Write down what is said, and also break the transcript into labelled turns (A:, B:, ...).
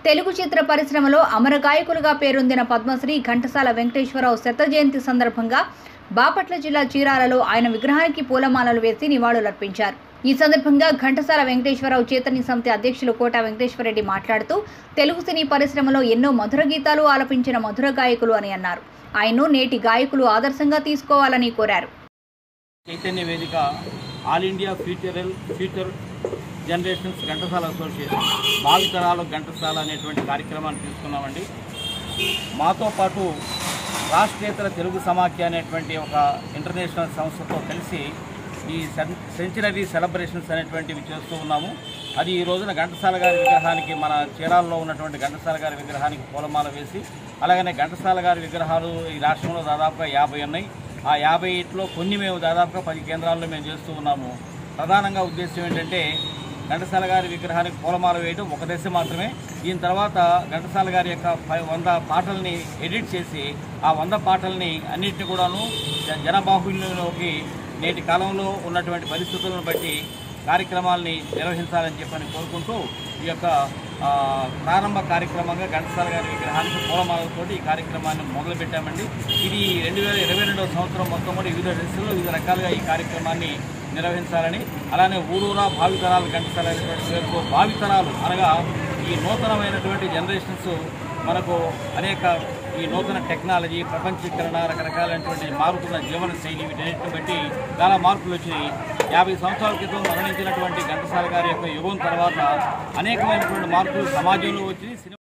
A: తెలుగు చిత్ర పరిశ్రమలో అమర గాయకులుగా పేరొందిన పద్మశ్రీ ఘంటసాల వెంకటేశ్వరరావు శత జయంతి సందర్భంగా బాపట్ల జిల్లా చీరాలలో ఆయన విగ్రహానికి పూలమాలలు వేసి నివాళులర్పించారు ఈ సందర్భంగా ఘంటసాల వెంకటేశ్వరరావు చైతన్య సమితి అధ్యక్షులు కోట వెంకటేశ్వరరెడ్డి మాట్లాడుతూ తెలుగు సినీ పరిశ్రమలో ఎన్నో మధుర గీతాలు ఆలపించిన మధుర గాయకులు అని అన్నారు ఆయన్ను నేటి గాయకులు ఆదర్శంగా తీసుకోవాలని కోరారు
B: చైతన్య వేదిక ఆల్ ఇండియా ఫ్యూచరల్ ఫ్యూచర్ జనరేషన్స్ ఘంటసాల అసోసియేషన్ భావితరాలు ఘంటసాల అనేటువంటి కార్యక్రమాన్ని తీసుకున్నామండి మాతో పాటు రాష్ట్రేతర తెలుగు సమాఖ్య అనేటువంటి ఒక ఇంటర్నేషనల్ సంస్థతో కలిసి ఈ సెన్- సెంచరీ సెలబ్రేషన్స్ అనేటువంటివి చేస్తూ ఉన్నాము అది ఈ రోజున ఘంటసాల గారి విగ్రహానికి మన చీరాల్లో ఉన్నటువంటి ఘంటసాల గారి విగ్రహానికి పూలమాల వేసి అలాగనే ఘంటసాల గారి విగ్రహాలు ఈ రాష్ట్రంలో దాదాపుగా యాభై ఉన్నాయి ఆ యాభై ఇట్లో కొన్ని మేము దాదాపుగా పది కేంద్రాల్లో మేము చేస్తూ ఉన్నాము ప్రధానంగా ఉద్దేశం ఏంటంటే ఘంటసాల గారి విగ్రహానికి పూలమాల వేయడం ఒక దశ మాత్రమే దీని తర్వాత ఘంటసాల గారి యొక్క పై- వంద పాటల్ని ఎడిట్ చేసి ఆ వంద పాటల్ని అన్నింటినీ కూడాను జ- జనబాహుల్యంలోకి నేటి కాలంలో ఉన్నటువంటి పరిస్థితులను బట్టి కార్యక్రమాల్ని నిర్వహించాలని చెప్పని కోరుకుంటూ ఈ యొక్క ఆ, ప్రారంభ కార్యక్రమంగా ఘంటసాల గారి విగ్రహానికి పూలమాలతో ఈ కార్యక్రమాన్ని మొదలుపెట్టామండి ఇది రెండు వేల ఇరవై రెండవ సంవత్సరం మొత్తం కూడా వివిధ దశల్లో వివిధ రకాలుగా ఈ కార్యక్రమాన్ని నిర్వహించాలని అలానే ఊరూరా భావితరాలు ఘంటసాల అనేటువంటి పేరుతో భావితరాలు అనగా ఈ నూతనమైనటువంటి జనరేషన్స్ మనకు అనేక ఈ నూతన టెక్నాలజీ ప్రపంచీకరణ రకరకాలైనటువంటి మారుతున్న జీవన శైలి వీటన్నిటిని బట్టి చాలా మార్పులు వచ్చినాయి యాభై సంవత్సరాల క్రితం మరణించినటువంటి ఘంటసాల గారి యొక్క యుగం తర్వాత అనేకమైనటువంటి మార్పులు సమాజంలో వచ్చి సినిమా